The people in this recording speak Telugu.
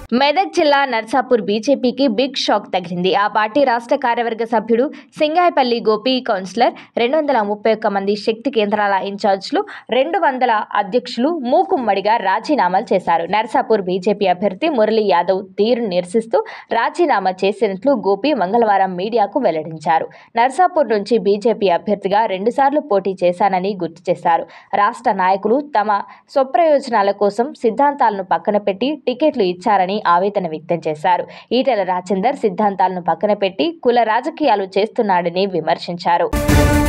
మెదక్ జిల్లా నర్సాపూర్ బీజేపీకి బిగ్ షాక్ తగిలింది ఆ పార్టీ రాష్ట్ర కార్యవర్గ సభ్యుడు సింగాయపల్లి గోపి కౌన్సిలర్ రెండు వందల ముప్పై ఒక్క మంది శక్తి కేంద్రాల ఇన్ఛార్జ్లు రెండు వందల అధ్యక్షులు మూకుమ్మడిగా రాజీనామాలు చేశారు నర్సాపూర్ బీజేపీ అభ్యర్థి మురళీ యాదవ్ తీరును నిరసిస్తూ రాజీనామా చేసినట్లు గోపి మంగళవారం మీడియాకు వెల్లడించారు నర్సాపూర్ నుంచి బీజేపీ అభ్యర్థిగా రెండుసార్లు పోటీ చేశానని గుర్తు చేశారు రాష్ట్ర నాయకులు తమ స్వప్రయోజనాల కోసం సిద్ధాంతాలను పక్కన పెట్టి టికెట్లు ఇచ్చారని ఆవేదన వ్యక్తం చేశారు ఈటెల రాజేందర్ సిద్ధాంతాలను పక్కన పెట్టి కుల రాజకీయాలు చేస్తున్నాడని విమర్శించారు